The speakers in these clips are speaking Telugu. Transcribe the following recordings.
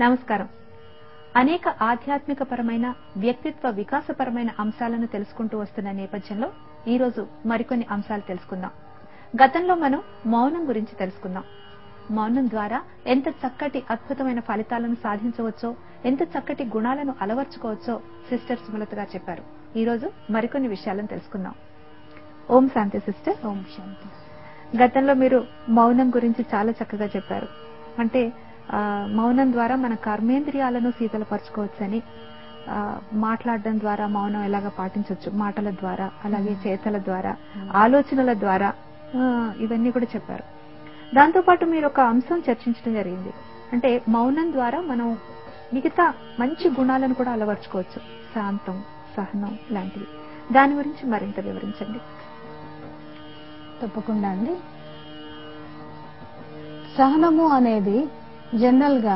నమస్కారం అనేక ఆధ్యాత్మికపరమైన వ్యక్తిత్వ వికాసపరమైన అంశాలను తెలుసుకుంటూ వస్తున్న నేపథ్యంలో ఈ రోజు మరికొన్ని అంశాలు తెలుసుకుందాం గతంలో మనం మౌనం గురించి తెలుసుకుందాం మౌనం ద్వారా ఎంత చక్కటి అద్భుతమైన ఫలితాలను సాధించవచ్చో ఎంత చక్కటి గుణాలను అలవర్చుకోవచ్చో సిస్టర్ సుమలత గారు చెప్పారు ఈ రోజు మరికొన్ని విషయాలను తెలుసుకుందాం ఓం శాంతి సిస్టర్ ఓం శాంతి గతంలో మీరు మౌనం గురించి చాలా చక్కగా చెప్పారు అంటే ఆ, మౌనం ద్వారా మన కర్మేంద్రియాలను శీతలపరచుకోవచ్చని ఆ, మాట్లాడడం ద్వారా మౌనం ఎలాగ పాటించవచ్చు మాటల ద్వారా అలాగే చేతల ద్వారా ఆలోచనల ద్వారా ఆ, ఇవన్నీ కూడా చెప్పారు దాంతో పాటు మీరు ఒక అంశం చర్చించడం జరిగింది అంటే మౌనం ద్వారా మనం మిగతా మంచి గుణాలను కూడా అలవర్చుకోవచ్చు శాంతం సహనం లాంటివి దాని గురించి మరింత వివరించండి తప్పకుండా అండి సహనము అనేది జనరల్ గా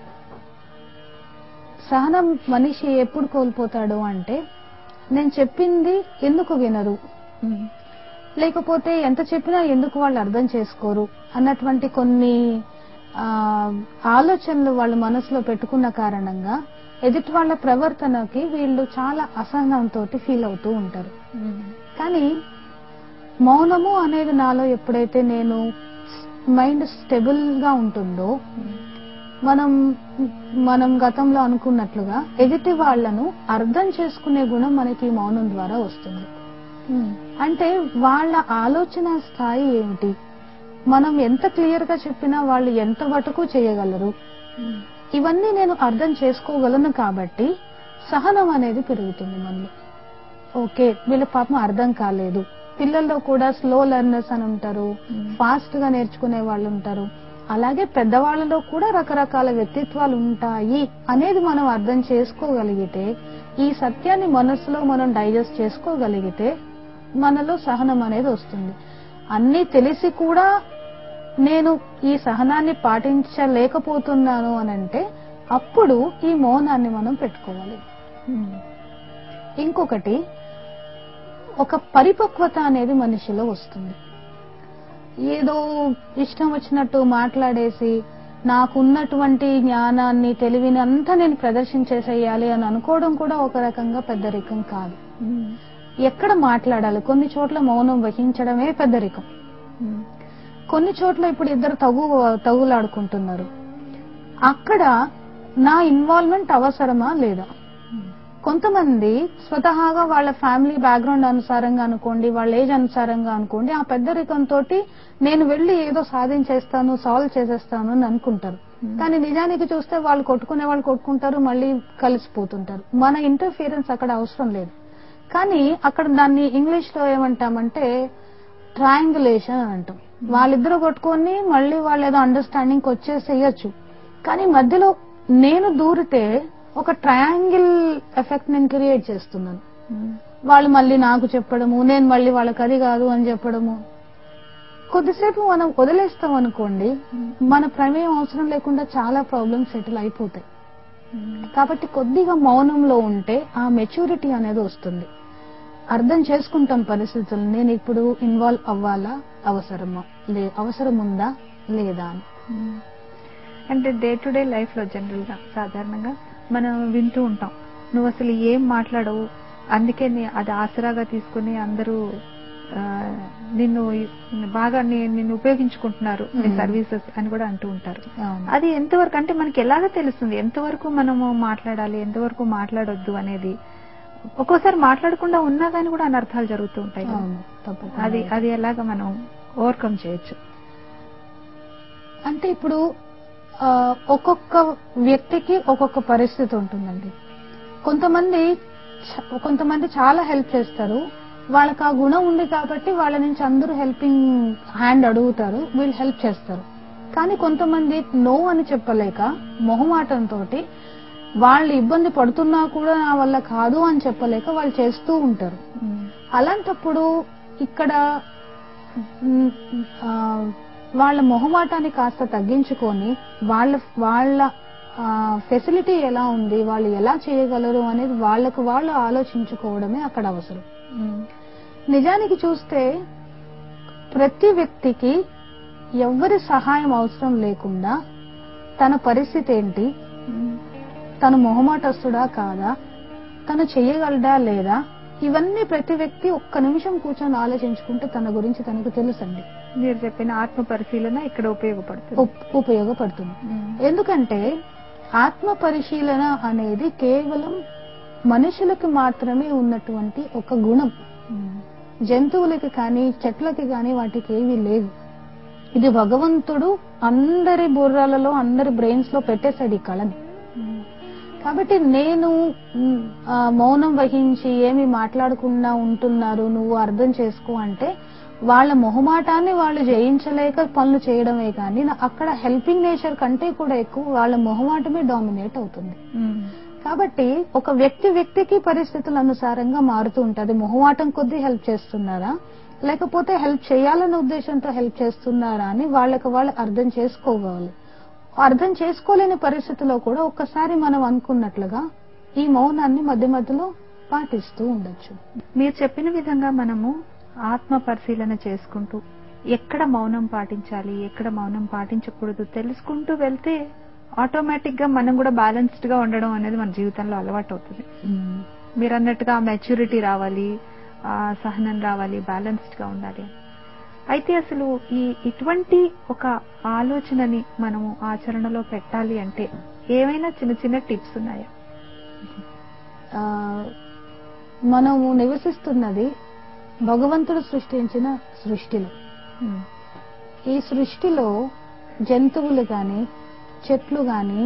సహనం మనిషి ఎప్పుడు కోల్పోతాడు అంటే నేను చెప్పింది ఎందుకు వినరు లేకపోతే ఎంత చెప్పినా ఎందుకు వాళ్ళు అర్థం చేసుకోరు అన్నటువంటి కొన్ని ఆ, ఆలోచనలు వాళ్ళ మనసులో పెట్టుకున్న కారణంగా ఎదుటి వాళ్ళ ప్రవర్తనకి వీళ్ళు చాలా అసహనంతో ఫీల్ అవుతూ ఉంటారు కానీ మౌనము అనేది నాలో ఎప్పుడైతే నేను మైండ్ స్టెబుల్ గా ఉంటుందో మనం మనం గతంలో అనుకున్నట్లుగా ఎదుటి వాళ్లను అర్థం చేసుకునే గుణం మనకి ఈ మౌనం ద్వారా వస్తుంది అంటే వాళ్ళ ఆలోచన స్థాయి ఏమిటి మనం ఎంత క్లియర్ గా చెప్పినా వాళ్ళు ఎంత మటుకు చేయగలరు ఇవన్నీ నేను అర్థం చేసుకోగలను కాబట్టి సహనం అనేది పెరుగుతుంది మనలో ఓకే వీళ్ళ పాపం అర్థం కాలేదు పిల్లల్లో కూడా స్లో లెర్నర్స్ అని ఉంటారు ఫాస్ట్ గా నేర్చుకునే వాళ్ళు ఉంటారు అలాగే పెద్దవాళ్ళలో కూడా రకరకాల వ్యక్తిత్వాలు ఉంటాయి అనేది మనం అర్థం చేసుకోగలిగితే ఈ సత్యాన్ని మనసులో మనం డైజెస్ట్ చేసుకోగలిగితే మనలో సహనం అనేది వస్తుంది అన్నీ తెలిసి కూడా నేను ఈ సహనాన్ని పాటించలేకపోతున్నాను అని అంటే అప్పుడు ఈ మౌనాన్ని మనం పెట్టుకోవాలి ఇంకొకటి ఒక పరిపక్వత అనేది మనిషిలో వస్తుంది ఏదో ఇష్టం వచ్చినట్టు మాట్లాడేసి నాకున్నటువంటి జ్ఞానాన్ని తెలివిని అంతా నేను ప్రదర్శించేసేయాలి అని అనుకోవడం కూడా ఒక రకంగా పెద్దరికం కాదు ఎక్కడ మాట్లాడాలి కొన్ని చోట్ల మౌనం వహించడమే పెద్దరికం కొన్ని చోట్ల ఇప్పుడు ఇద్దరు తగు తగులాడుకుంటున్నారు అక్కడ నా ఇన్వాల్వ్మెంట్ అవసరమా లేదా కొంతమంది స్వతహాగా వాళ్ళ ఫ్యామిలీ బ్యాక్గ్రౌండ్ అనుసారంగా అనుకోండి వాళ్ళ ఏజ్ అనుసారంగా అనుకోండి ఆ పెద్దరికంతో నేను వెళ్లి ఏదో సాధించేస్తాను సాల్వ్ చేసేస్తాను అని అనుకుంటారు కానీ నిజానికి చూస్తే వాళ్ళు కొట్టుకునే వాళ్ళు కొట్టుకుంటారు మళ్ళీ కలిసిపోతుంటారు మన ఇంటర్ఫియరెన్స్ అక్కడ అవసరం లేదు కానీ అక్కడ దాన్ని ఇంగ్లీష్ లో ఏమంటామంటే ట్రయాంగులేషన్ అని అంటాం వాళ్ళిద్దరు కొట్టుకొని మళ్ళీ వాళ్ళు ఏదో అండర్స్టాండింగ్ వచ్చేసేయచ్చు కానీ మధ్యలో నేను దూరితే ఒక ట్రయాంగిల్ ఎఫెక్ట్ నేను క్రియేట్ చేస్తున్నాను వాళ్ళు మళ్ళీ నాకు చెప్పడము నేను మళ్ళీ వాళ్ళకి అది కాదు అని చెప్పడము కొద్దిసేపు మనం వదిలేస్తాం అనుకోండి మన ప్రమేయం అవసరం లేకుండా చాలా ప్రాబ్లమ్స్ సెటిల్ అయిపోతాయి కాబట్టి కొద్దిగా మౌనంలో ఉంటే ఆ మెచ్యూరిటీ అనేది వస్తుంది అర్థం చేసుకుంటాం పరిస్థితులు నేను ఇప్పుడు ఇన్వాల్వ్ అవ్వాలా అవసరమా లే అవసరం ఉందా లేదా అని అంటే డే టు డే లైఫ్ లో జనరల్ గా సాధారణంగా మనం వింటూ ఉంటాం నువ్వు అసలు ఏం మాట్లాడవు అందుకే నీ- అది ఆసరాగా తీసుకుని అందరూ ఆ, నిన్ను బాగా ని- నిన్ను ఉపయోగించుకుంటున్నారు నీ మ్మ్. సర్వీసెస్ అని కూడా అంటూ ఉంటారు అవును. అది ఎంతవరకు అంటే మనకి ఎలాగ తెలుస్తుంది ఎంతవరకు మనము మాట్లాడాలి ఎంతవరకు మాట్లాడొద్దు అనేది ఒక్కోసారి మాట్లాడకుండా ఉన్నా కానీ కూడా అనర్థాలు జరుగుతూ ఉంటాయి కదా. అవును తప్పకుండా అది అది ఎలాగ మనం ఓవర్కమ్ చేయొచ్చు అంటే ఇప్పుడు ఆ, ఒక్కొక్క వ్యక్తికి ఒక్కొక్క పరిస్థితి ఉంటుందండి కొంతమంది చ- కొంతమంది చాలా హెల్ప్ చేస్తారు వాళ్ళకి ఆ గుణం ఉంది కాబట్టి వాళ్ళ నుంచి అందరూ హెల్పింగ్ హ్యాండ్ అడుగుతారు వీళ్ళు హెల్ప్ చేస్తారు కానీ కొంతమంది నో అని చెప్పలేక మొహమాటంతో వాళ్ళు ఇబ్బంది పడుతున్నా కూడా నా వల్ల కాదు అని చెప్పలేక వాళ్ళు చేస్తూ ఉంటారు అలాంటప్పుడు ఇక్కడ మ్, ఆ, వాళ్ళ మొహమాటాన్ని కాస్త తగ్గించుకొని వాళ్ళ వాళ్ళ ఫెసిలిటీ ఎలా ఉంది వాళ్ళు ఎలా చేయగలరు అనేది వాళ్ళకు వాళ్ళు ఆలోచించుకోవడమే అక్కడ అవసరం నిజానికి చూస్తే ప్రతి వ్యక్తికి ఎవ్వరి సహాయం అవసరం లేకుండా తన పరిస్థితి ఏంటి ఉమ్. తను మొహమాటస్తుడా కాదా తను చెయ్యగలడా లేదా ఇవన్నీ ప్రతి వ్యక్తి ఒక్క నిమిషం కూర్చొని ఆలోచించుకుంటే తన గురించి తనకు తెలుసండి మీరు చెప్పిన ఆత్మ పరిశీలన ఇక్కడ ఉపయోగపడుతుంది ఉప్- ఉపయోగపడుతుంది ఉమ్. ఎందుకంటే ఆత్మ పరిశీలన అనేది కేవలం మనుషులకు మాత్రమే ఉన్నటువంటి ఒక గుణం ఉమ్. జంతువులకి కానీ చెట్లకి కానీ వాటికి ఏమీ లేదు ఇది భగవంతుడు అందరి బుర్రలలో అందరి బ్రెయిన్స్ లో పెట్టేశాడు ఈ కళని ఉమ్. కాబట్టి నేను మ్, ఆ, మౌనం వహించి ఏమి మాట్లాడకుండా ఉంటున్నారు నువ్వు అర్థం చేసుకో అంటే వాళ్ళ మొహమాటాన్ని వాళ్ళు జయించలేక పనులు చేయడమే కానీ నా- అక్కడ హెల్పింగ్ నేచర్ కంటే కూడా ఎక్కువ వాళ్ళ మొహమాటమే డామినేట్ అవుతుంది ఉమ్. కాబట్టి ఒక వ్యక్తి వ్యక్తికి పరిస్థితుల అనుసారంగా మారుతూ ఉంటది మొహమాటం కొద్దీ హెల్ప్ చేస్తున్నారా లేకపోతే హెల్ప్ చేయాలనే ఉద్దేశంతో హెల్ప్ చేస్తున్నారా అని వాళ్ళకి వాళ్ళు అర్థం చేసుకోవాలి అర్థం చేసుకోలేని పరిస్థితిలో కూడా ఒక్కసారి మనం అనుకున్నట్లుగా ఈ మౌనాన్ని మధ్య మధ్యలో పాటిస్తూ ఉండొచ్చు మీరు చెప్పిన విధంగా మనము ఆత్మ పరిశీలన చేసుకుంటూ ఎక్కడ మౌనం పాటించాలి ఎక్కడ మౌనం పాటించకూడదు తెలుసుకుంటూ వెళ్తే ఆటోమేటిక్ గా మనం కూడా బ్యాలెన్స్డ్ గా ఉండడం అనేది మన జీవితంలో అలవాటు అవుతుంది మీరు అన్నట్టుగా మెచ్యూరిటీ రావాలి ఆ సహనం రావాలి బ్యాలెన్స్డ్ గా ఉండాలి అయితే అసలు ఈ ఇటువంటి ఒక ఆలోచనని మనము ఆచరణలో పెట్టాలి అంటే ఏమైనా చిన్న చిన్న టిప్స్ ఉన్నాయా ఆ, మనము నివసిస్తున్నది భగవంతుడు సృష్టించిన సృష్టిలో ఈ సృష్టిలో జంతువులు గాని చెట్లు గాని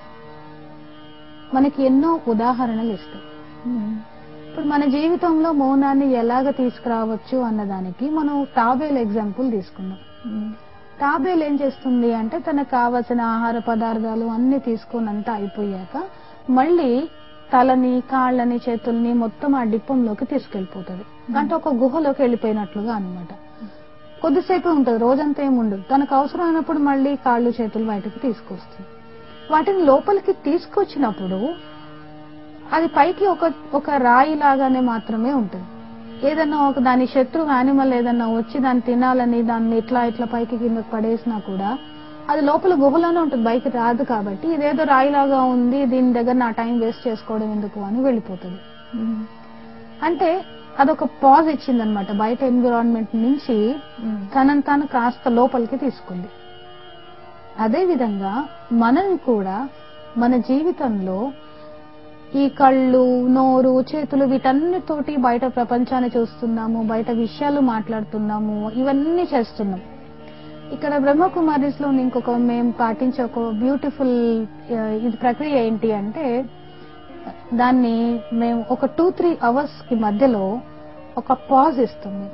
మనకి ఎన్నో ఉదాహరణలు ఇస్తాయి ఇప్పుడు మన జీవితంలో మౌనాన్ని ఎలాగ తీసుకురావచ్చు అన్నదానికి మనం తాబేలు ఎగ్జాంపుల్ తీసుకుందాం తాబేలు ఏం చేస్తుంది అంటే తనకు కావలసిన ఆహార పదార్థాలు అన్ని తీసుకొని అంతా అయిపోయాక మళ్ళీ తలని కాళ్ళని చేతుల్ని మొత్తం ఆ డిప్పంలోకి తీసుకెళ్లిపోతుంది అంటే ఒక గుహలోకి వెళ్ళిపోయినట్లుగా అన్నమాట కొద్దిసేపే ఉంటుంది రోజంతా ఏమి ఉండదు తనకు అవసరమైనప్పుడు మళ్ళీ కాళ్ళు చేతులు బయటకు తీసుకొస్తుంది వాటిని లోపలికి తీసుకొచ్చినప్పుడు అది పైకి ఒక ఒక రాయి లాగానే మాత్రమే ఉంటుంది ఏదన్నా ఒక దాని శత్రువు యానిమల్ ఏదన్నా వచ్చి దాన్ని తినాలని దాన్ని ఇట్లా ఇట్లా పైకి కిందకి పడేసినా కూడా అది లోపల గుహలోనే ఉంటుంది బయట రాదు కాబట్టి ఇదేదో రాయిలాగా ఉంది దీని దగ్గర నా టైం వేస్ట్ చేసుకోవడం ఎందుకు అని వెళ్ళిపోతుంది అంటే అదొక పాజ్ ఇచ్చిందనమాట బయట ఎన్విరాన్మెంట్ నుంచి తనను తాను కాస్త లోపలికి తీసుకుంది అదే విధంగా మనం కూడా మన జీవితంలో ఈ కళ్ళు నోరు చేతులు వీటన్నిటితోటి బయట ప్రపంచాన్ని చూస్తున్నాము బయట విషయాలు మాట్లాడుతున్నాము ఇవన్నీ చేస్తున్నాం ఇక్కడ బ్రహ్మకుమారిస్ లో ఇంకొక మేము పాటించే ఒక బ్యూటిఫుల్ ఇది ప్రక్రియ ఏంటి అంటే దాన్ని మేము ఒక టూ త్రీ అవర్స్ కి మధ్యలో ఒక పాజ్ ఇస్తుంది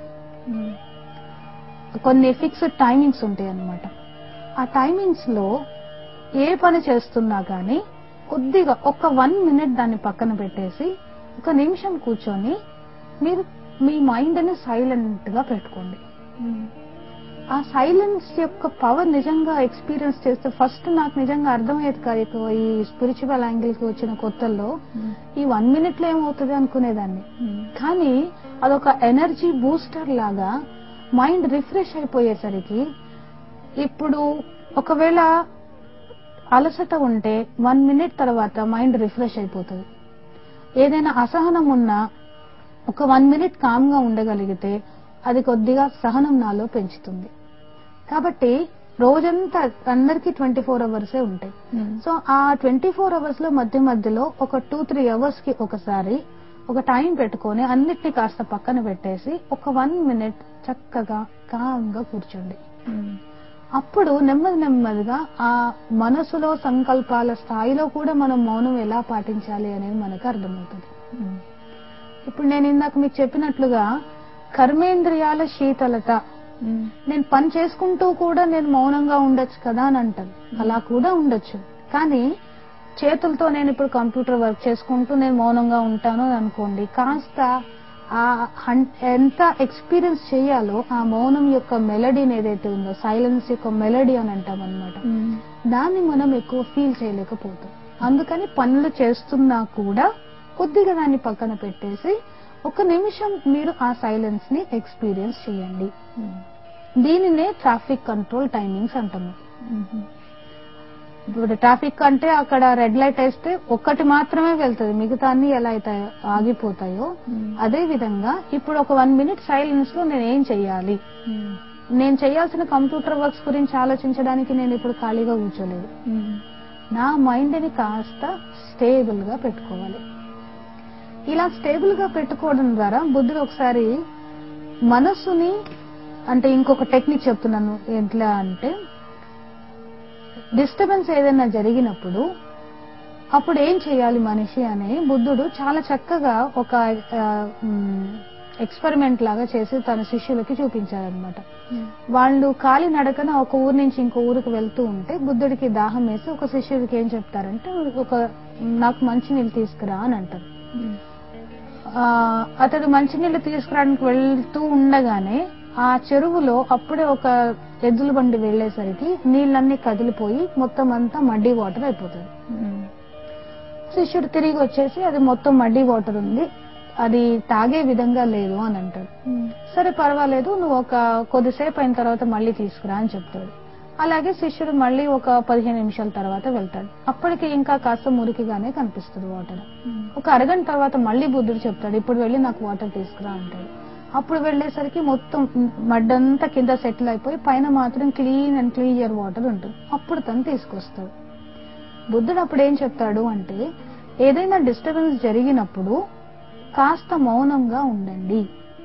కొన్ని ఫిక్స్డ్ టైమింగ్స్ ఉంటాయి అన్నమాట ఆ టైమింగ్స్ లో ఏ పని చేస్తున్నా గానీ కొద్దిగా ఒక వన్ మినిట్ దాన్ని పక్కన పెట్టేసి ఒక నిమిషం కూర్చొని మీరు మీ మైండ్ ని సైలెంట్ గా పెట్టుకోండి ఆ సైలెన్స్ యొక్క పవర్ నిజంగా ఎక్స్పీరియన్స్ చేస్తే ఫస్ట్ నాకు నిజంగా అర్థమయ్యేది కాదు ఇక ఈ స్పిరిచువల్ యాంగిల్ కి వచ్చిన కొత్తల్లో ఈ వన్ మినిట్ లో ఏమవుతుంది అనుకునేదాన్ని కానీ అదొక ఎనర్జీ బూస్టర్ లాగా మైండ్ రిఫ్రెష్ అయిపోయేసరికి ఇప్పుడు ఒకవేళ అలసట ఉంటే వన్ మినిట్ తర్వాత మైండ్ రిఫ్రెష్ అయిపోతుంది ఏదైనా అసహనం ఉన్నా ఒక వన్ మినిట్ కామ్ గా ఉండగలిగితే అది కొద్దిగా సహనం నాలో పెంచుతుంది కాబట్టి రోజంతా అందరికీ ట్వంటీ ఫోర్ అవర్సే ఉంటాయి సో ఆ ట్వంటీ ఫోర్ అవర్స్ లో మధ్య మధ్యలో ఒక టూ త్రీ అవర్స్ కి ఒకసారి ఒక టైం పెట్టుకొని అన్నిటిని కాస్త పక్కన పెట్టేసి ఒక వన్ మినిట్ చక్కగా కామ్ గా కూర్చోండి అప్పుడు నెమ్మది నెమ్మదిగా ఆ మనసులో సంకల్పాల స్థాయిలో కూడా మనం మౌనం ఎలా పాటించాలి అనేది మనకు అర్థమవుతుంది ఇప్పుడు నేను ఇందాక మీకు చెప్పినట్లుగా కర్మేంద్రియాల శీతలత నేను పని చేసుకుంటూ కూడా నేను మౌనంగా ఉండొచ్చు కదా అని అంటాను అలా కూడా ఉండొచ్చు కానీ చేతులతో నేను ఇప్పుడు కంప్యూటర్ వర్క్ చేసుకుంటూ నేను మౌనంగా ఉంటాను అని అనుకోండి కాస్త ఆ హన్- ఎంత ఎక్స్పీరియన్స్ చేయాలో ఆ మౌనం యొక్క మెలడీని ఏదైతే ఉందో సైలెన్స్ యొక్క మెలడీ అని అంటాం అనమాట దాన్ని మనం ఎక్కువ ఫీల్ చేయలేకపోతాం అందుకని పనులు చేస్తున్నా కూడా కొద్దిగా దాన్ని పక్కన పెట్టేసి ఒక నిమిషం మీరు ఆ సైలెన్స్ ని ఎక్స్పీరియన్స్ చేయండి దీనినే ట్రాఫిక్ కంట్రోల్ టైమింగ్స్ అంటాము ఇప్పుడు ట్రాఫిక్ అంటే అక్కడ రెడ్ లైట్ వేస్తే ఒక్కటి మాత్రమే వెళ్తుంది మిగతా అన్ని ఎలా అయితే ఆగిపోతాయో అదే విధంగా ఇప్పుడు ఒక వన్ మినిట్ సైలెన్స్ లో నేను ఏం చెయ్యాలి నేను చేయాల్సిన కంప్యూటర్ వర్క్స్ గురించి ఆలోచించడానికి నేను ఇప్పుడు ఖాళీగా కూర్చోలేదు నా మైండ్ ని కాస్త స్టేబుల్ గా పెట్టుకోవాలి ఇలా స్టేబుల్ గా పెట్టుకోవడం ద్వారా బుద్ధుడు ఒకసారి మనస్సుని అంటే ఇంకొక టెక్నిక్ చెప్తున్నాను ఎట్లా అంటే డిస్టర్బెన్స్ ఏదైనా జరిగినప్పుడు అప్పుడు ఏం చేయాలి మనిషి అని బుద్ధుడు చాలా చక్కగా ఒక ఎక్స్పెరిమెంట్ లాగా చేసి తన శిష్యులకి చూపించారనమాట వాళ్ళు కాలి నడకన ఒక ఊరు నుంచి ఇంకో ఊరికి వెళ్తూ ఉంటే బుద్ధుడికి దాహం వేసి ఒక శిష్యుడికి ఏం చెప్తారంటే ఒక నాకు మంచినీళ్ళు తీసుకురా అని అంటారు ఆ, అతడు మంచినీళ్ళు తీసుకురావడానికి వెళ్తూ ఉండగానే ఆ చెరువులో అప్పుడే ఒక ఎద్దుల బండి వెళ్లేసరికి నీళ్ళన్నీ కదిలిపోయి మొత్తం అంతా మడ్డీ వాటర్ అయిపోతుంది శిష్యుడు తిరిగి వచ్చేసి అది మొత్తం మడ్డీ వాటర్ ఉంది అది తాగే విధంగా లేదు అని అంటాడు సరే పర్వాలేదు నువ్వు ఒక కొద్దిసేపు అయిన తర్వాత మళ్ళీ తీసుకురా అని చెప్తాడు అలాగే శిష్యుడు మళ్ళీ ఒక పదిహేను నిమిషాల తర్వాత వెళ్తాడు అప్పటికి ఇంకా కాస్త మురికిగానే కనిపిస్తుంది వాటర్ ఒక అరగంట తర్వాత మళ్ళీ బుద్ధుడు చెప్తాడు ఇప్పుడు వెళ్ళి నాకు వాటర్ తీసుకురా అంటాడు అప్పుడు వెళ్ళేసరికి మొత్తం మడ్డంతా కింద సెటిల్ అయిపోయి పైన మాత్రం క్లీన్ అండ్ క్లియర్ వాటర్ ఉంటుంది అప్పుడు తను తీసుకొస్తాడు బుద్ధుడు అప్పుడు ఏం చెప్తాడు అంటే ఏదైనా డిస్టర్బెన్స్ జరిగినప్పుడు కాస్త మౌనంగా ఉండండి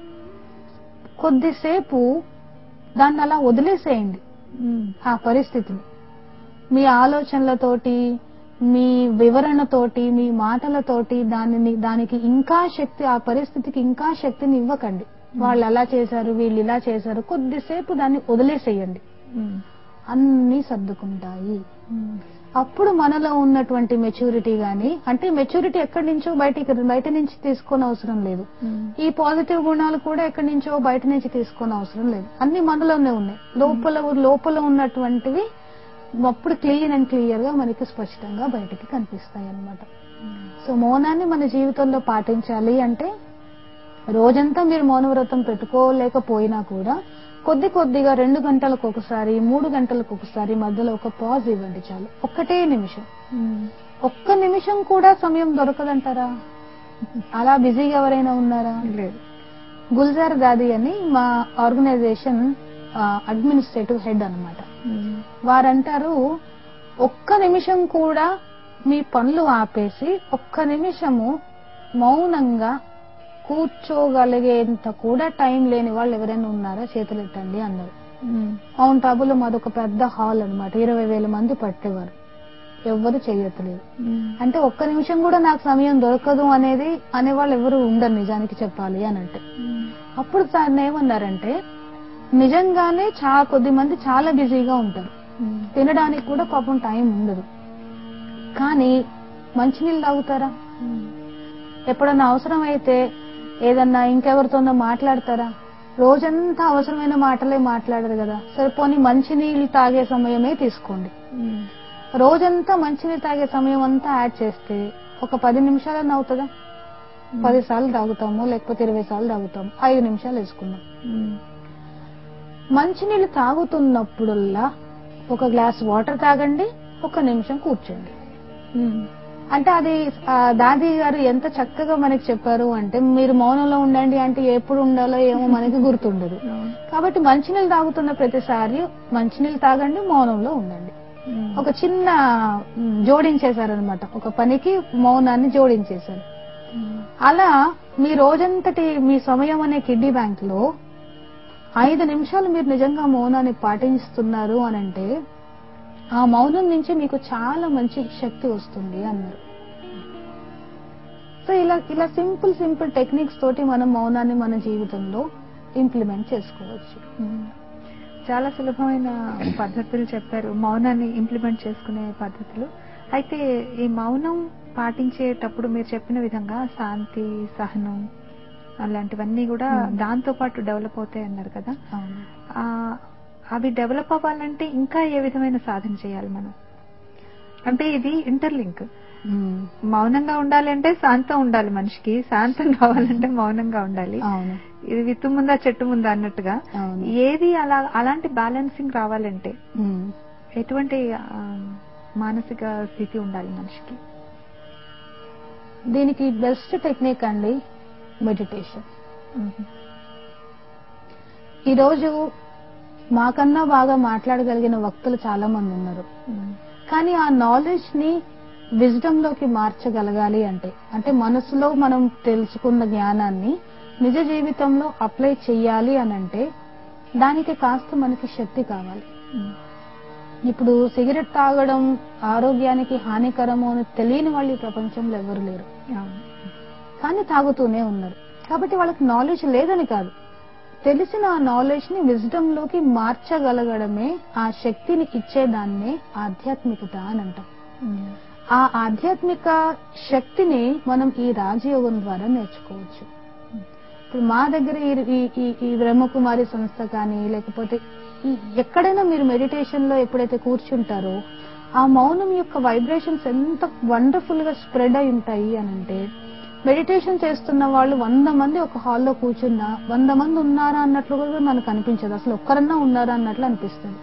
కొద్దిసేపు దాన్ని అలా వదిలేసేయండి ఆ పరిస్థితిని మీ ఆలోచనలతోటి మీ వివరణతోటి మీ మాటలతోటి దానిని దానికి ఇంకా శక్తి ఆ పరిస్థితికి ఇంకా శక్తిని ఇవ్వకండి వాళ్ళు అలా చేశారు వీళ్ళు ఇలా చేశారు కొద్దిసేపు దాన్ని వదిలేసేయండి అన్ని సర్దుకుంటాయి అప్పుడు మనలో ఉన్నటువంటి మెచ్యూరిటీ గాని అంటే మెచ్యూరిటీ ఎక్కడి నుంచో బయటికి బయట నుంచి తీసుకొని అవసరం లేదు ఈ పాజిటివ్ గుణాలు కూడా ఎక్కడి నుంచో బయట నుంచి తీసుకొని అవసరం లేదు అన్ని మనలోనే ఉన్నాయి లోపల లోపల ఉన్నటువంటివి అప్పుడు క్లీన్ అండ్ క్లియర్ గా మనకి స్పష్టంగా బయటికి కనిపిస్తాయి అన్నమాట సో మౌనాన్ని మన జీవితంలో పాటించాలి అంటే రోజంతా మీరు మౌనవ్రతం పెట్టుకోలేకపోయినా కూడా కొద్ది కొద్దిగా రెండు గంటలకు ఒకసారి మూడు గంటలకు ఒకసారి మధ్యలో ఒక పాజ్ ఇవ్వండి చాలు ఒక్కటే నిమిషం ఒక్క నిమిషం కూడా సమయం దొరకదంటారా అలా బిజీగా ఎవరైనా ఉన్నారా లేదు గుల్జార్ దాది అని మా ఆర్గనైజేషన్ అడ్మినిస్ట్రేటివ్ హెడ్ అన్నమాట వారంటారు ఒక్క నిమిషం కూడా మీ పనులు ఆపేసి ఒక్క నిమిషము మౌనంగా కూర్చోగలిగేంత కూడా టైం లేని వాళ్ళు ఎవరైనా ఉన్నారా చేతులెత్తండి అన్నారు మౌంట్ ఆబులో మాదొక పెద్ద హాల్ అన్నమాట ఇరవై వేల మంది పట్టేవారు ఎవ్వరు చేయట్లేదు అంటే ఒక్క నిమిషం కూడా నాకు సమయం దొరకదు అనేది అనేవాళ్ళు ఎవరు ఉండరు నిజానికి చెప్పాలి అని అంటే అప్పుడు సార్ ఏమన్నారంటే నిజంగానే చాలా కొద్ది మంది చాలా బిజీగా ఉంటారు తినడానికి కూడా పాపం టైం ఉండదు కానీ మంచినీళ్ళు తాగుతారా ఎప్పుడన్నా అవసరం అయితే ఏదన్నా ఇంకెవరితోనో మాట్లాడతారా రోజంతా అవసరమైన మాటలే మాట్లాడరు కదా సరే పోనీ మంచినీళ్ళు తాగే సమయమే తీసుకోండి రోజంతా మంచినీళ్ళు తాగే సమయం అంతా యాడ్ చేస్తే ఒక పది నిమిషాలన్నా అవుతుందా పది సార్లు తాగుతాము లేకపోతే ఇరవై సార్లు తాగుతాము ఐదు నిమిషాలు వేసుకుందాం మంచినీళ్ళు తాగుతున్నప్పుడల్లా ఒక గ్లాస్ వాటర్ తాగండి ఒక నిమిషం కూర్చోండి అంటే అది ఆ, దాది గారు ఎంత చక్కగా మనకి చెప్పారు అంటే మీరు మౌనంలో ఉండండి అంటే ఎప్పుడు ఉండాలో ఏమో మనకి గుర్తుండదు కాబట్టి మంచినీళ్ళు తాగుతున్న ప్రతిసారి మంచినీళ్ళు తాగండి మౌనంలో ఉండండి ఒక చిన్న మ్, జోడించేశారనమాట ఒక పనికి మౌనాన్ని జోడించేశారు అలా మీ రోజంతటి మీ సమయం అనే కిడ్నీ బ్యాంక్ లో ఐదు నిమిషాలు మీరు నిజంగా మౌనాన్ని పాటిస్తున్నారు అని అంటే ఆ మౌనం నుంచి మీకు చాలా మంచి శక్తి వస్తుంది అన్నారు సో ఇలా ఇలా సింపుల్ సింపుల్ టెక్నిక్స్ తోటి మనం మౌనాన్ని మన జీవితంలో ఇంప్లిమెంట్ చేసుకోవచ్చు చాలా సులభమైన పద్ధతులు చెప్పారు మౌనాన్ని ఇంప్లిమెంట్ చేసుకునే పద్ధతులు అయితే ఈ మౌనం పాటించేటప్పుడు మీరు చెప్పిన విధంగా శాంతి సహనం అలాంటివన్నీ కూడా Hmm. దాంతో పాటు డెవలప్ అవుతాయి అన్నారు కదా అవును ఆ, అవి డెవలప్ అవ్వాలంటే ఇంకా ఏ విధమైన సాధన చేయాలి మనం అంటే ఇది ఇంటర్లింక్ మ్మ్. మౌనంగా ఉండాలి అంటే శాంతం ఉండాలి మనిషికి శాంతం కావాలంటే మౌనంగా ఉండాలి అవును ఇది విత్తు ముందా చెట్టు ముందా అన్నట్టుగా అవును ఏది అలా అలాంటి బ్యాలెన్సింగ్ రావాలంటే మ్మ్. ఎటువంటి ఆ, మానసిక స్థితి ఉండాలి మనిషికి దీనికి బెస్ట్ టెక్నిక్ అండి మెడిటేషన్ ఈరోజు మాకన్నా బాగా మాట్లాడగలిగిన వక్తులు చాలా మంది ఉన్నారు కానీ ఆ నాలెడ్జ్ ని విజ్డమ్ లోకి మార్చగలగాలి అంటే అంటే మనసులో మనం తెలుసుకున్న జ్ఞానాన్ని నిజ జీవితంలో అప్లై చెయ్యాలి అని అంటే దానికి కాస్త మనకి శక్తి కావాలి ఇప్పుడు సిగరెట్ తాగడం ఆరోగ్యానికి హానికరము అని తెలియని వాళ్ళు ఈ ప్రపంచంలో ఎవరు లేరు అవును. కానీ తాగుతూనే ఉన్నారు కాబట్టి వాళ్ళకి నాలెడ్జ్ లేదని కాదు తెలిసిన ఆ నాలెడ్జ్ ని విజ్డమ్ లోకి మార్చగలగడమే ఆ శక్తిని ఇచ్చేదాన్నే ఆధ్యాత్మికత అని అంటాం ఆ ఆధ్యాత్మిక శక్తిని మనం ఈ రాజయోగం ద్వారా నేర్చుకోవచ్చు ఇప్పుడు మా దగ్గర ఈ- ఈ ఈ- ఈ బ్రహ్మకుమారి సంస్థ కానీ లేకపోతే ఈ ఎక్కడైనా మీరు మెడిటేషన్ లో ఎప్పుడైతే కూర్చుంటారో ఆ మౌనం యొక్క వైబ్రేషన్స్ ఎంత వండర్ఫుల్ గా స్ప్రెడ్ అయి ఉంటాయి అని అంటే మెడిటేషన్ చేస్తున్న వాళ్ళు వంద మంది ఒక హాల్లో కూర్చున్నా వంద మంది ఉన్నారా అన్నట్లు కూడా మనకు అనిపించదు అసలు ఒక్కరన్నా ఉన్నారా అన్నట్లు అనిపిస్తుంది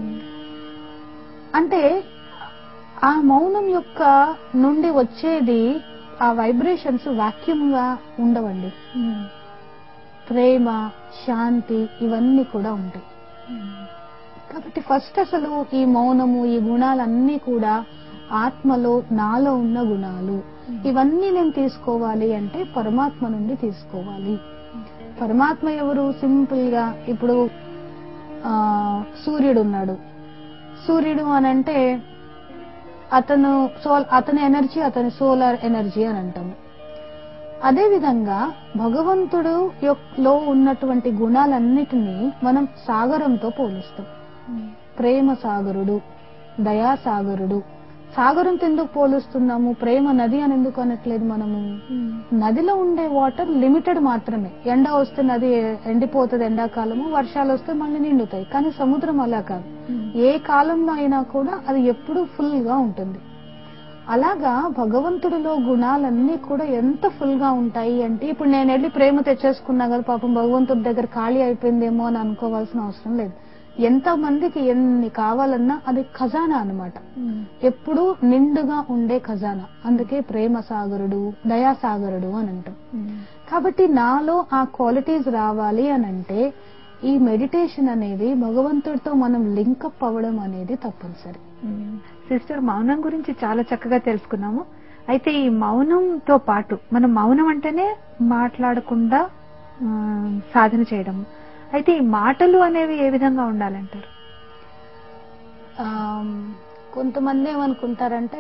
అంటే ఆ మౌనం యొక్క నుండి వచ్చేది ఆ వైబ్రేషన్స్ వాక్యూమ్ గా ఉండవండి ప్రేమ శాంతి ఇవన్నీ కూడా ఉంటాయి కాబట్టి ఫస్ట్ అసలు ఈ మౌనము ఈ గుణాలన్నీ కూడా ఆత్మలో నాలో ఉన్న గుణాలు ఇవన్నీ నేను తీసుకోవాలి అంటే పరమాత్మ నుండి తీసుకోవాలి పరమాత్మ ఎవరు సింపుల్ గా ఇప్పుడు ఆ సూర్యుడు ఉన్నాడు సూర్యుడు అని అంటే అతను సోల్ అతని ఎనర్జీ అతని సోలార్ ఎనర్జీ అని అంటాము అదే విధంగా భగవంతుడు యొక్- లో ఉన్నటువంటి గుణాలన్నిటినీ మనం సాగరంతో పోలుస్తాం ప్రేమ సాగరుడు దయా సాగరుడు సాగరంతో ఎందుకు పోలుస్తున్నాము ప్రేమ నది అని ఎందుకు అనట్లేదు మనము నదిలో ఉండే వాటర్ లిమిటెడ్ మాత్రమే ఎండ వస్తే నది ఎండిపోతుంది ఎండాకాలము వర్షాలు వస్తే మళ్ళీ నిండుతాయి కానీ సముద్రం అలా కాదు ఏ కాలంలో అయినా కూడా అది ఎప్పుడూ ఫుల్ గా ఉంటుంది అలాగా భగవంతుడిలో గుణాలన్నీ కూడా ఎంత ఫుల్ గా ఉంటాయి అంటే ఇప్పుడు నేను వెళ్ళి ప్రేమ తెచ్చేసుకున్నా కదా పాపం భగవంతుడి దగ్గర ఖాళీ అయిపోయిందేమో అని అనుకోవాల్సిన అవసరం లేదు ఎంత మందికి ఎన్ని కావాలన్నా అది ఖజానా అన్నమాట ఎప్పుడూ నిండుగా ఉండే ఖజానా అందుకే ప్రేమ సాగరుడు దయా సాగరుడు అని అంటాం కాబట్టి నాలో ఆ క్వాలిటీస్ రావాలి అని అంటే ఈ మెడిటేషన్ అనేది భగవంతుడితో మనం లింకప్ అవ్వడం అనేది తప్పనిసరి సిస్టర్ మౌనం గురించి చాలా చక్కగా తెలుసుకున్నాము అయితే ఈ మౌనంతో పాటు మనం మౌనం అంటేనే మాట్లాడకుండా ఆ, సాధన చేయడం అయితే ఈ మాటలు అనేవి ఏ విధంగా ఉండాలంటారు ఆమ్, కొంతమంది ఏమనుకుంటారంటే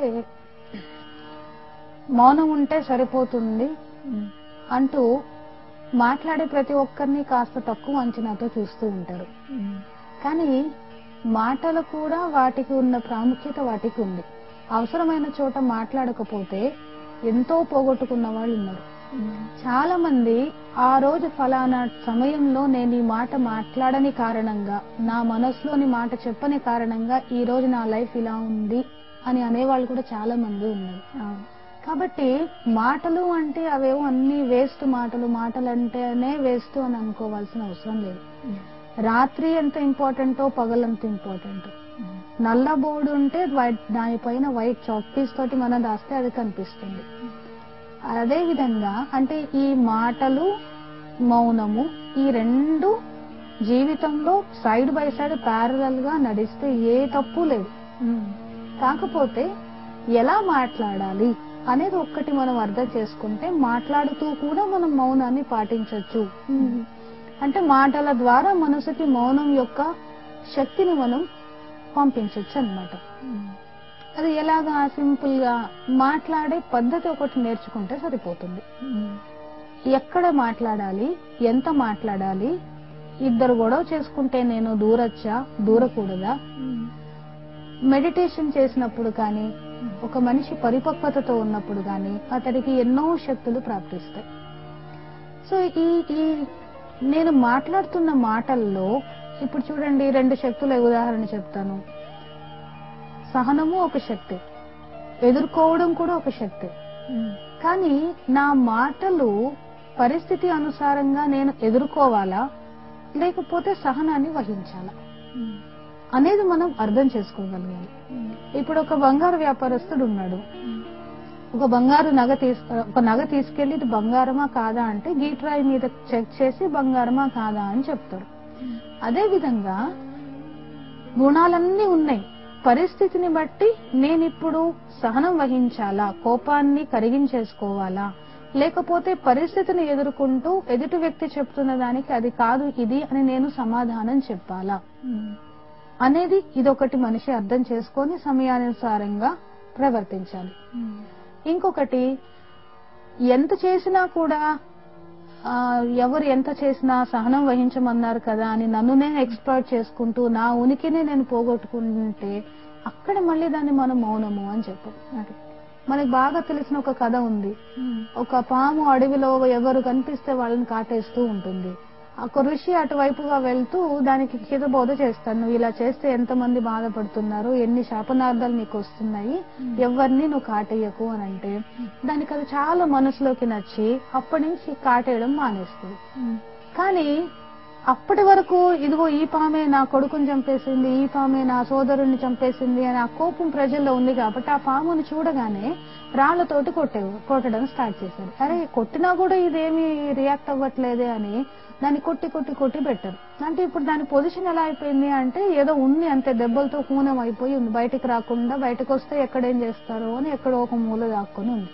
మౌనం ఉంటే సరిపోతుంది అంటూ మాట్లాడే ప్రతి ఒక్కరిని కాస్త తక్కువ అంచనాతో చూస్తూ ఉంటారు కానీ మాటలు కూడా వాటికి ఉన్న ప్రాముఖ్యత వాటికి ఉంది అవసరమైన చోట మాట్లాడకపోతే ఎంతో పోగొట్టుకున్న వాళ్ళు ఉన్నారు చాలా మంది ఆ రోజు ఫలానా సమయంలో నేను ఈ మాట మాట్లాడని కారణంగా నా మనసులోని మాట చెప్పని కారణంగా ఈ రోజు నా లైఫ్ ఇలా ఉంది అని అనేవాళ్ళు కూడా చాలా మంది ఉన్నారు కాబట్టి మాటలు అంటే అవేవో అన్ని వేస్ట్ మాటలు మాటలు అంటేనే వేస్ట్ అని అనుకోవాల్సిన అవసరం లేదు రాత్రి ఎంత ఇంపార్టెంటో పగలంత ఇంపార్టెంట్ నల్ల బోర్డు ఉంటే వైట్ దానిపైన వైట్ చాక్ పీస్ తోటి మనం రాస్తే అది కనిపిస్తుంది అదే విధంగా అంటే ఈ మాటలు మౌనము ఈ రెండు జీవితంలో సైడ్ బై సైడ్ ప్యారలల్ గా నడిస్తే ఏ తప్పు లేదు కాకపోతే ఎలా మాట్లాడాలి అనేది ఒక్కటి మనం అర్థం చేసుకుంటే మాట్లాడుతూ కూడా మనం మౌనాన్ని పాటించవచ్చు అంటే మాటల ద్వారా మనసుకి మౌనం యొక్క శక్తిని మనం పంపించవచ్చు అన్నమాట అది ఎలాగా సింపుల్ గా మాట్లాడే పద్ధతి ఒకటి నేర్చుకుంటే సరిపోతుంది ఎక్కడ మాట్లాడాలి ఎంత మాట్లాడాలి ఇద్దరు గొడవ చేసుకుంటే నేను దూరచ్చా దూరకూడదా మెడిటేషన్ చేసినప్పుడు కానీ ఒక మనిషి పరిపక్వతతో ఉన్నప్పుడు కానీ అతడికి ఎన్నో శక్తులు ప్రాప్తిస్తాయి సో ఈ ఈ నేను మాట్లాడుతున్న మాటల్లో ఇప్పుడు చూడండి రెండు శక్తుల ఉదాహరణ చెప్తాను సహనము ఒక శక్తి ఎదుర్కోవడం కూడా ఒక శక్తి కానీ నా మాటలు పరిస్థితి అనుసారంగా నేను ఎదుర్కోవాలా లేకపోతే సహనాన్ని వహించాలా అనేది మనం అర్థం చేసుకోగలగాలి ఇప్పుడు ఒక బంగారు వ్యాపారస్తుడు ఉన్నాడు ఒక బంగారు నగ తీసు ఒక నగ తీసుకెళ్లి ఇది బంగారమా కాదా అంటే గీట్రాయి మీద చెక్ చేసి బంగారమా కాదా అని చెప్తాడు అదే విధంగా గుణాలన్నీ ఉన్నాయి పరిస్థితిని బట్టి నేనిప్పుడు సహనం వహించాలా కోపాన్ని కరిగించేసుకోవాలా లేకపోతే పరిస్థితిని ఎదుర్కొంటూ ఎదుటి వ్యక్తి చెప్తున్న దానికి అది కాదు ఇది అని నేను సమాధానం చెప్పాలా అనేది ఇదొకటి మనిషి అర్థం చేసుకొని సమయానుసారంగా ప్రవర్తించాలి ఇంకొకటి ఎంత చేసినా కూడా ఆ, ఎవరు ఎంత చేసినా సహనం వహించమన్నారు కదా అని నన్ను నేను ఎక్స్ప్లోర్ చేసుకుంటూ నా ఉనికిని నేను పోగొట్టుకుంటే అక్కడ మళ్ళీ దాన్ని మనం మౌనము అని చెప్పు మనకి బాగా తెలిసిన ఒక కథ ఉంది ఒక పాము అడవిలో ఎవరు కనిపిస్తే వాళ్ళని కాటేస్తూ ఉంటుంది ఒక ఋషి అటువైపుగా వెళ్తూ దానికి హితబోధ చేస్తాను నువ్వు ఇలా చేస్తే ఎంతమంది బాధపడుతున్నారు ఎన్ని శాపనార్థాలు నీకు వస్తున్నాయి ఎవరిని నువ్వు కాటేయకు అని అంటే దానికి అది చాలా మనసులోకి నచ్చి అప్పటి నుంచి కాటేయడం మానేస్తుంది కానీ అప్పటి వరకు ఇదిగో ఈ పామే నా కొడుకుని చంపేసింది ఈ పామే నా సోదరుణ్ణి చంపేసింది అని ఆ కోపం ప్రజల్లో ఉంది కాబట్టి ఆ పాముని చూడగానే రాళ్లతోటి కొట్టే కొట్టడం స్టార్ట్ చేశారు అరే కొట్టినా కూడా ఇదేమి రియాక్ట్ అవ్వట్లేదే అని దాన్ని కొట్టి కొట్టి కొట్టి పెట్టారు అంటే ఇప్పుడు దాని పొజిషన్ ఎలా అయిపోయింది అంటే ఏదో ఉంది అంతే దెబ్బలతో హూనం అయిపోయి ఉంది బయటికి రాకుండా బయటకు వస్తే ఎక్కడేం చేస్తారో అని ఎక్కడో ఒక మూల దాక్కొని ఉంది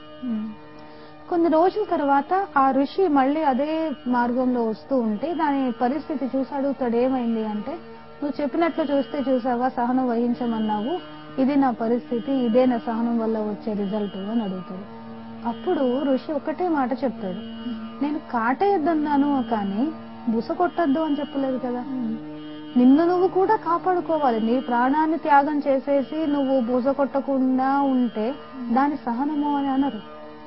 కొన్ని రోజుల తర్వాత ఆ ఋషి మళ్ళీ అదే మార్గంలో వస్తూ ఉంటే దాని పరిస్థితి చూసి అడుగుతాడు ఏమైంది అంటే నువ్వు చెప్పినట్లు చూస్తే చూసావా సహనం వహించమన్నావు ఇది నా పరిస్థితి ఇదే నా సహనం వల్ల వచ్చే రిజల్ట్ అని అడుగుతాడు అప్పుడు ఋషి ఒకటే మాట చెప్తాడు నేను కాటేయొద్దన్నాను కానీ బుస కొట్టద్దు అని చెప్పలేదు కదా నిన్ను నువ్వు కూడా కాపాడుకోవాలి నీ ప్రాణాన్ని త్యాగం చేసేసి నువ్వు బుస కొట్టకుండా ఉంటే దాని సహనము అని అనరు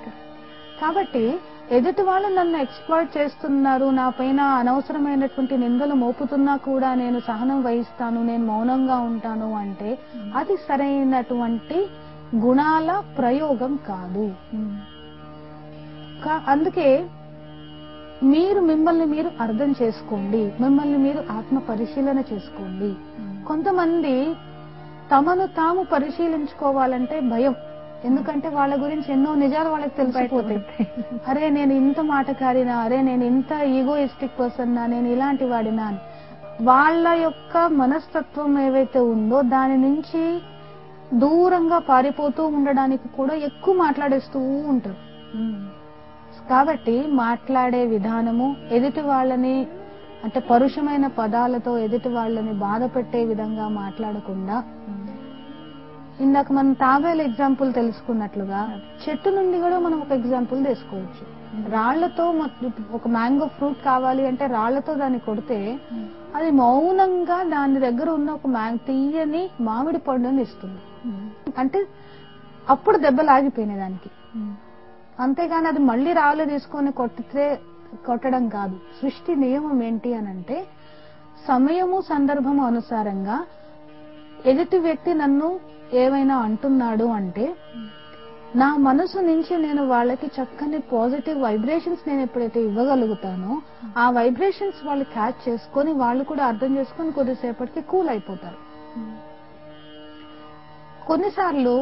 కాబట్టి ఎదుటి వాళ్ళు నన్ను ఎక్స్ప్లాయిట్ చేస్తున్నారు నా పైన అనవసరమైనటువంటి నిందలు మోపుతున్నా కూడా నేను సహనం వహిస్తాను నేను మౌనంగా ఉంటాను అంటే అది సరైనటువంటి గుణాల ప్రయోగం కాదు కా- అందుకే మీరు మిమ్మల్ని మీరు అర్థం చేసుకోండి మిమ్మల్ని మీరు ఆత్మ పరిశీలన చేసుకోండి కొంతమంది తమను తాము పరిశీలించుకోవాలంటే భయం ఎందుకంటే వాళ్ళ గురించి ఎన్నో నిజాలు వాళ్ళకి తెలిసిపోతాయి అరే నేను ఇంత మాటకారినా అరే నేను ఇంత ఈగోయిస్టిక్ పర్సన్ నా నేను ఇలాంటి వాడినా అని. వాళ్ళ యొక్క మనస్తత్వం ఏవైతే ఉందో దాని నుంచి దూరంగా పారిపోతూ ఉండడానికి కూడా ఎక్కువ మాట్లాడేస్తూ ఉంటారు కాబట్టి మాట్లాడే విధానము ఎదుటి వాళ్ళని అంటే పరుషమైన పదాలతో ఎదుటి వాళ్ళని బాధ పెట్టే విధంగా మాట్లాడకుండా ఇందాక మనం తాబేలు ఎగ్జాంపుల్ తెలుసుకున్నట్లుగా చెట్టు నుండి కూడా మనం ఒక ఎగ్జాంపుల్ తీసుకోవచ్చు రాళ్లతో మొత్తం- ఒక మ్యాంగో ఫ్రూట్ కావాలి అంటే రాళ్లతో దాన్ని కొడితే అది మౌనంగా దాని దగ్గర ఉన్న ఒక మ్యాంగ్ తీయని మామిడి పండుని ఇస్తుంది అంటే అప్పుడు దెబ్బలు ఆగిపోయినాయి దానికి అంతేగాని అది మళ్ళీ రాళ్ళు తీసుకొని కొట్టితే కొట్టడం కాదు సృష్టి నియమం ఏంటి అని అంటే సమయము సందర్భము అనుసారంగా ఎదుటి వ్యక్తి నన్ను ఏమైనా అంటున్నాడు అంటే నా మనసు నుంచి నేను వాళ్ళకి చక్కని పాజిటివ్ వైబ్రేషన్స్ నేను ఎప్పుడైతే ఇవ్వగలుగుతానో ఆ వైబ్రేషన్స్ వాళ్ళు క్యాచ్ చేసుకొని వాళ్ళు కూడా అర్థం చేసుకొని కొద్దిసేపటికి కూల్ అయిపోతారు కొన్నిసార్లు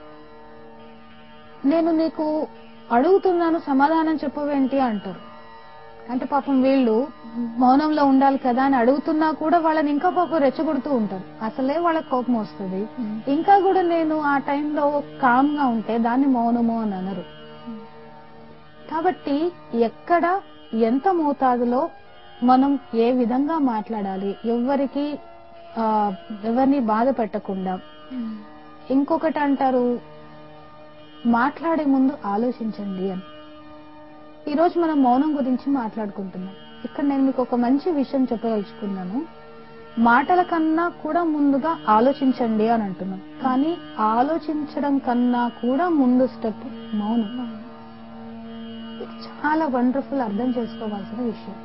నేను నీకు అడుగుతున్నాను సమాధానం చెప్పవేంటి అంటారు అంటే పాపం వీళ్ళు మౌనంలో ఉండాలి కదా అని అడుగుతున్నా కూడా వాళ్ళని ఇంకా పాపం రెచ్చగొడుతూ ఉంటారు అసలే వాళ్ళకి కోపం వస్తుంది ఇంకా కూడా నేను ఆ టైంలో కామ్ గా ఉంటే దాన్ని మౌనము అని అనరు కాబట్టి ఎక్కడ ఎంత మోతాదులో మనం ఏ విధంగా మాట్లాడాలి ఎవరికి ఆ, ఎవరిని బాధ పెట్టకుండా ఇంకొకటి అంటారు మాట్లాడే ముందు ఆలోచించండి అని ఈరోజు మనం మౌనం గురించి మాట్లాడుకుంటున్నాం ఇక్కడ నేను మీకు ఒక మంచి విషయం చెప్పదలుచుకున్నాను మాటల కన్నా కూడా ముందుగా ఆలోచించండి అని అంటున్నాం కానీ ఆలోచించడం కన్నా కూడా ముందు స్టెప్ మౌనం ఇది చాలా వండర్ఫుల్ అర్థం చేసుకోవాల్సిన విషయం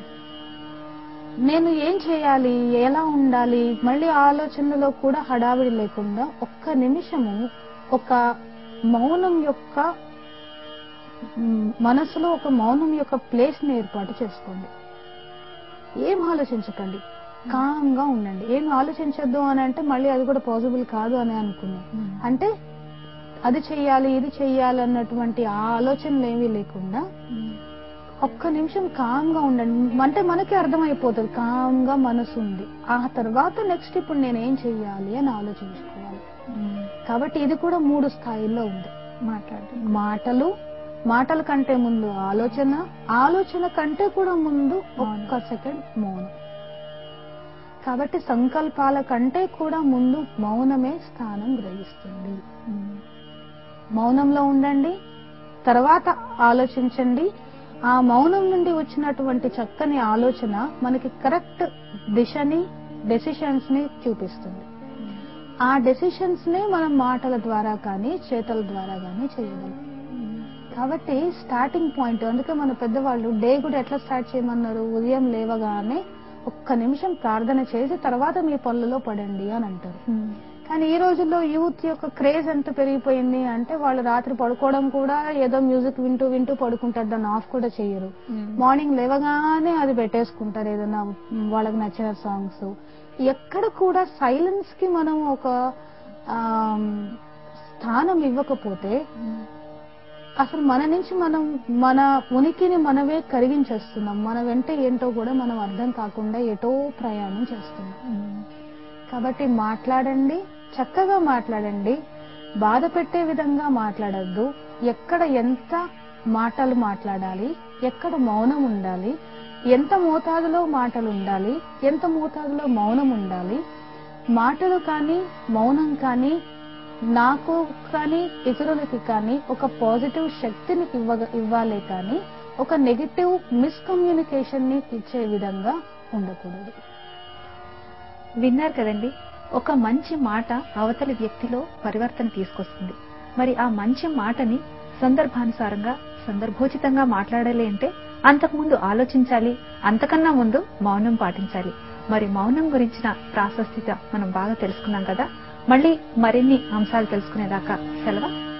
నేను ఏం చేయాలి ఎలా ఉండాలి మళ్ళీ ఆలోచనలో కూడా హడావిడి లేకుండా ఒక్క నిమిషము ఒక మౌనం యొక్క మ్, మనసులో ఒక మౌనం యొక్క ప్లేస్ ని ఏర్పాటు చేసుకోండి ఏం ఆలోచించకండి కామ్ గా ఉండండి ఏం ఆలోచించొద్దు అని అంటే మళ్ళీ అది కూడా పాసిబుల్ కాదు అని అనుకున్నాం అంటే అది చెయ్యాలి ఇది చెయ్యాలి అన్నటువంటి ఆ ఆలోచనలు ఏమీ లేకుండా ఒక్క నిమిషం కామ్ గా ఉండండి అంటే మనకి అర్థమైపోతుంది కామ్ గా మనసు ఉంది ఆ తర్వాత నెక్స్ట్ ఇప్పుడు నేను ఏం చెయ్యాలి అని ఆలోచించుకోవాలి కాబట్టి ఇది కూడా మూడు స్థాయిల్లో ఉంది మాట్లాడండి మాటలు మాటల కంటే ముందు ఆలోచన ఆలోచన కంటే కూడా ముందు ఒక్క సెకండ్ మౌనం కాబట్టి సంకల్పాల కంటే కూడా ముందు మౌనమే స్థానం గ్రహిస్తుంది మౌనంలో ఉండండి తర్వాత ఆలోచించండి ఆ మౌనం నుండి వచ్చినటువంటి చక్కని ఆలోచన మనకి కరెక్ట్ దిశని డెసిషన్స్ ని చూపిస్తుంది ఆ డెసిషన్స్ నే మనం మాటల ద్వారా కానీ చేతల ద్వారా కానీ చేయగలం కాబట్టి స్టార్టింగ్ పాయింట్ అందుకే మన పెద్దవాళ్ళు డే కూడా ఎట్లా స్టార్ట్ చేయమన్నారు ఉదయం లేవగానే ఒక్క నిమిషం ప్రార్థన చేసి తర్వాత మీ పనులలో పడండి అని అంటారు కానీ ఈ రోజుల్లో యూత్ యొక్క క్రేజ్ ఎంత పెరిగిపోయింది అంటే వాళ్ళు రాత్రి పడుకోవడం కూడా ఏదో మ్యూజిక్ వింటూ వింటూ పడుకుంటారు దాన్ని ఆఫ్ కూడా చేయరు మార్నింగ్ లేవగానే అది పెట్టేసుకుంటారు ఏదైనా వాళ్ళకి నచ్చిన సాంగ్స్ ఎక్కడ కూడా సైలెన్స్ కి మనం ఒక ఆమ్, స్థానం ఇవ్వకపోతే అసలు మన నుంచి మనం మన ఉనికిని మనమే కరిగించేస్తున్నాం మన వెంట ఏంటో కూడా మనం అర్థం కాకుండా ఎటో ప్రయాణం చేస్తున్నాం కాబట్టి మాట్లాడండి చక్కగా మాట్లాడండి బాధ పెట్టే విధంగా మాట్లాడద్దు ఎక్కడ ఎంత మాటలు మాట్లాడాలి ఎక్కడ మౌనం ఉండాలి ఎంత మోతాదులో మాటలు ఉండాలి ఎంత మోతాదులో మౌనం ఉండాలి మాటలు కానీ మౌనం కానీ నాకు కానీ ఇతరులకి కానీ ఒక పాజిటివ్ శక్తిని ఇవ్వ ఇవ్వాలే కానీ ఒక నెగిటివ్ మిస్కమ్యూనికేషన్ ని ఇచ్చే విధంగా ఉండకూడదు విన్నారు కదండి ఒక మంచి మాట అవతలి వ్యక్తిలో పరివర్తన తీసుకొస్తుంది మరి ఆ మంచి మాటని సందర్భానుసారంగా సందర్భోచితంగా మాట్లాడాలి అంటే అంతకుముందు ఆలోచించాలి అంతకన్నా ముందు మౌనం పాటించాలి మరి మౌనం గురించిన ప్రాశస్త్యత మనం బాగా తెలుసుకున్నాం కదా మళ్ళీ మరిన్ని అంశాలు తెలుసుకునేదాకా సెలవు